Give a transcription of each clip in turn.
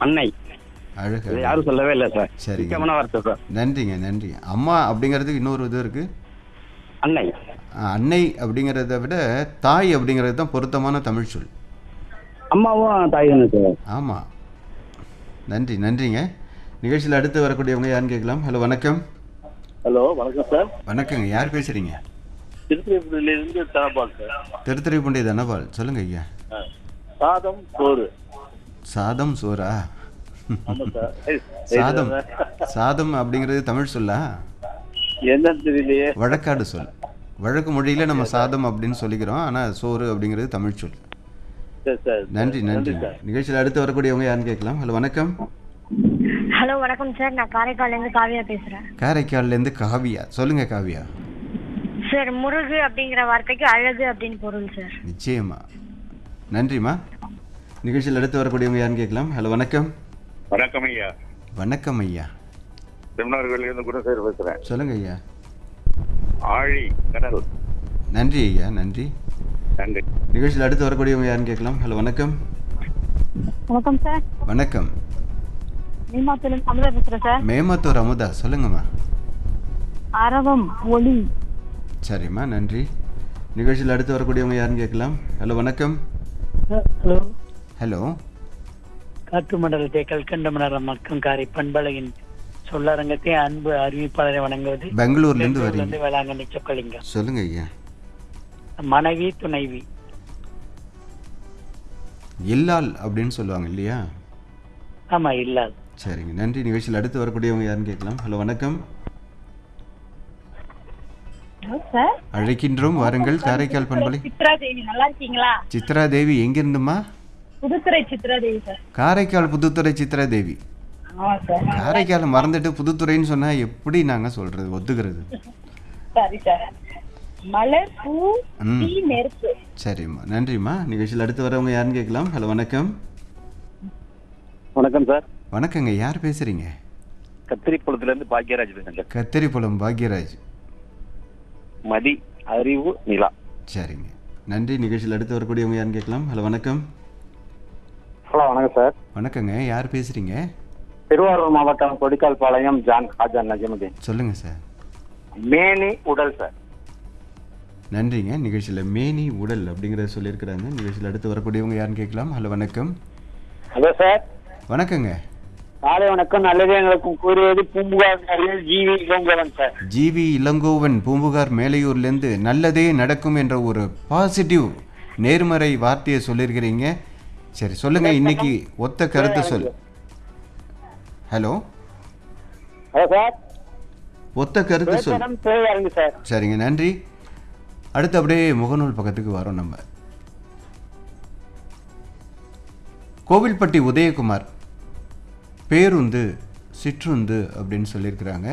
அன்னை அழகு இது யாரும் சொல்லவே இல்லை சார் சரிங்க. முக்கியமான வார்த்தை சார் நன்றிங்க நன்றி அம்மா அப்படிங்கிறதுக்கு இன்னொரு இது இருக்கு அன்னை ஆ, அன்னை அப்படிங்கிறத விட தாய் அப்படிங்கிறது தான் பொருத்தமான தமிழ் சொல் அம்மாவும் தாய் தானே சார் ஆமாம் நன்றி நன்றிங்க நிகழ்ச்சியில் அடுத்து வரக்கூடியவங்க யாருன்னு கேட்கலாம் ஹலோ வணக்கம் ஹலோ வணக்கம் சார் வணக்கங்க யார் பேசுகிறீங்க திருச்சிராப்பள்ளியிலிருந்து தனபால் சார் திருத்துறைப்பூண்டி தனபால் சொல்லுங்க ஐயா ஆ. சாதம் சோறு சாதம் சோறா ஆமா சார் ஏய், சாதம் சார். சாதம் அப்படிங்கிறது தமிழ் சொல்லா என்னன்னு தெரியலையே வழக்காடு சொல் வழக்கு மொழியில நம்ம சாதம் அப்படின்னு சொல்லிக்கிறோம் ஆனால் சோறு அப்படிங்கிறது தமிழ் சொல் சரி சார் நன்றி நன்றி சார் நிகழ்ச்சியில் அடுத்து வரக்கூடியவங்க யாருன்னு கேட்கலாம் ஹலோ வணக்கம் ஹலோ வணக்கம் சார் நான் காரைக்கால்லேருந்து காவியா பேசுகிறேன் காரைக்கால்லேருந்து காவியா சொல்லுங்க காவியா சார் முருகு அப்படிங்கிற வார்த்தைக்கு அழகு அப்படின்னு பொருள் சார் நிச்சயமா நன்றிம்மா நிகழ்ச்சியில் அடுத்து வரக்கூடியவங்க யாருன்னு கேட்கலாம் ஹலோ வணக்கம் வணக்கம் ஐயா வணக்கம் ஐயா செமினார்களிலிருந்து குணசேகர் பேசுறேன் சொல்லுங்க ஐயா ஆழி கடல் நன்றி ஐயா நன்றி நன்றி நிகழ்ச்சியில் அடுத்து வரக்கூடியவங்க யாருன்னு கேட்கலாம் ஹலோ வணக்கம் வணக்கம் சார் வணக்கம் நீமாத்திலிருந்து அமுதா பேசுகிறேன் சார் மேமத்தூர் அமுதா சொல்லுங்கம்மா அரவம் ஒளி சரிம்மா நன்றி நிகழ்ச்சியில் அடுத்து வரக்கூடியவங்க யாருன்னு கேட்கலாம் ஹலோ வணக்கம் ஹலோ ஹலோ காற்று மண்டலத்தை கல்கண்ட மண்டலம் மக்கம் காரி பண்பலையின் சொல்லரங்கத்தை அன்பு அறிவிப்பாளரை வணங்குவது பெங்களூர்லேருந்து வரீங்க பெங்களூர்லேருந்து வேளாங்கண்ணி சொக்கலிங்கம் சொல்லுங்க ஐயா மனைவி துணைவி இல்லால் அப்படின்னு சொல்லுவாங்க இல்லையா ஆமா இல்லாது சரிங்க நன்றி நிகழ்ச்சியில் அடுத்து வரக்கூடியவங்க யாருன்னு கேட்கலாம் ஹலோ வணக்கம் சார் அழைக்கின்றோம் வாருங்கள் காரைக்கால் பண்பலை சித்ரா தேவி நல்லா இருக்கீங்களா சித்ரா தேவி எங்கிருந்துமா புதுத்துறை சித்ரா தேவி சார் காரைக்கால் புதுத்துறை சித்ரா தேவி ஆமா சார் காரைக்கால் மறந்துட்டு புதுத்துறைன்னு சொன்னா எப்படி நாங்க சொல்றது ஒத்துக்கிறது சரி சார் மலர் பூ ம் தீ நெருப்பு சரிம்மா நன்றிம்மா நிகழ்ச்சியில் அடுத்து வரவங்க யாருன்னு கேட்கலாம் ஹலோ வணக்கம் வணக்கம் சார் வணக்கங்க யார் பேசுறீங்க கத்திரிக்குளத்துல இருந்து பாக்கியராஜ் பேசுறேன் சார் கத்திரிப்புலம் பாக்யராஜ் மதி அறிவு நிலா சரிங்க நன்றி நிகழ்ச்சியில் அடுத்து வரக்கூடியவங்க யாருன்னு கேட்கலாம் ஹலோ வணக்கம் ஹலோ வணக்கம் சார் வணக்கங்க யார் பேசுறீங்க திருவாரூர் மாவட்டம் கொடிக்கால் பாளையம் ஜான் ஹாஜா நஜமுதீன் சொல்லுங்க சார் மேனி உடல் சார் நன்றிங்க நிகழ்ச்சியில் மேனி உடல் அப்படிங்கிறத சொல்லியிருக்கிறாங்க நிகழ்ச்சியில் அடுத்து வரக்கூடியவங்க யாருன்னு கேட்கலாம் ஹலோ வணக்கம் ஹலோ சார் வணக்கங்க காலை வணக்கம் நல்லதே எங்களுக்கும் கூறுவது Poompuhar GV Ilangovan sir GV Ilangovan Poompuhar மேலையூர்லேருந்து நல்லதே நடக்கும் என்ற ஒரு பாசிட்டிவ் நேர்மறை வார்த்தையை சொல்லியிருக்கிறீங்க சரி சொல்லுங்க இன்னைக்கு ஒத்த கருத்து சொல் ஹலோ ஹலோ சார் ஒத்த கருத்து சொல் பேசணும் தேவையாருங்க சார் சரிங்க நன்றி அடுத்து அப்படியே முகநூல் பக்கத்துக்கு வரோம் நம்ம கோவில்பட்டி உதயகுமார் பேருந்து சிற்றுந்து அப்படின்னு சொல்லியிருக்கிறாங்க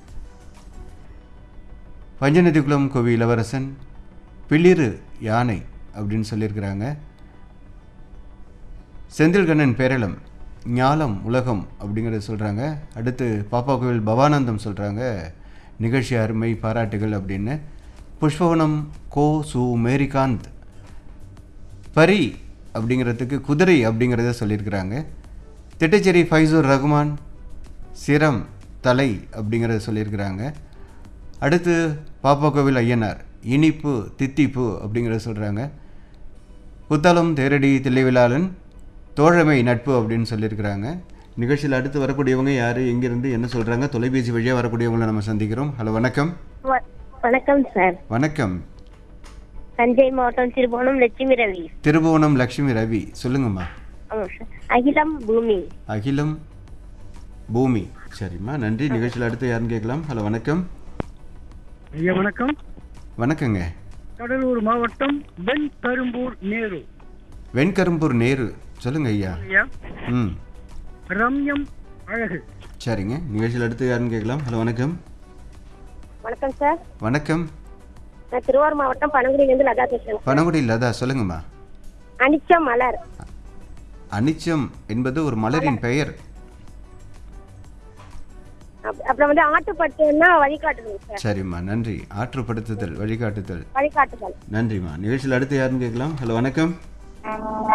பஞ்சநதிக்குளம் கோவி இளவரசன் பிளிரு யானை அப்படின்னு சொல்லியிருக்கிறாங்க செந்தில்கண்ணன் பேரளம் ஞாலம் உலகம் அப்படிங்கிறத சொல்கிறாங்க அடுத்து பாப்பா கோவில் பவானந்தம் சொல்கிறாங்க நிகழ்ச்சி அருமை பாராட்டுகள் அப்படின்னு புஷ்பவனம் கோ சு மேரிகாந்த் பரி அப்படிங்கிறதுக்கு குதிரை அப்படிங்கிறத சொல்லியிருக்கிறாங்க திட்டச்சேரி ஃபைசூர் ரகுமான் சிரம் தலை அப்படிங்கிறத சொல்லியிருக்கிறாங்க அடுத்து பாப்பா கோவில் ஐயனார் இனிப்பு தித்திப்பு அப்படிங்கிறத சொல்கிறாங்க புத்தளம் தேரடி தில்லைவிழாளன் தோழமை நட்பு அப்படின்னு சொல்லியிருக்கிறாங்க நிகழ்ச்சியில் அடுத்து வரக்கூடியவங்க யார் எங்கேருந்து என்ன சொல்கிறாங்க தொலைபேசி வழியாக வரக்கூடியவங்களை நம்ம சந்திக்கிறோம் ஹலோ வணக்கம் வ- வணக்கம் சார் வணக்கம் தஞ்சை மாவட்டம் திருபுவனம் லட்சுமி ரவி திருபுவனம் லக்ஷ்மி ரவி சொல்லுங்கம்மா ஆமா சார் அகிலம் பூமி அகிலம் பூமி சரிம்மா நன்றி நிகழ்ச்சியில் அடுத்து யாருன்னு கேட்கலாம் ஹலோ வணக்கம் ஐயா வணக்கம் வணக்கங்க கடலூர் மாவட்டம் வெண் கரும்பூர் நேரு வெண்கரும்பூர் நேரு சொல்லுங்க ஐயா ஐயா ம் ரம்யம் அழகு சரிங்க நிகழ்ச்சியில் அடுத்து யாருன்னு கேட்கலாம் ஹலோ வணக்கம் வணக்கம் சார் வணக்கம் நான் திருவாரூர் மாவட்டம் பனங்குடியிலிருந்து லதா பேசுறேன் பனகுடி லதா சொல்லுங்கம்மா அனிச்ச மலர் அனிச்சம் என்பது ஒரு மலரின் பெயர் அப்- அப்புறம் வந்து ஆட்டுப்பட்டுன்னா வழிகாட்டுதல் சார் சரிம்மா நன்றி ஆற்றுப்படுத்துதல் வழிகாட்டுதல் வழிகாட்டுதல் நன்றிம்மா நிகழ்ச்சியில் அடுத்து யாருன்னு கேட்கலாம் ஹலோ வணக்கம்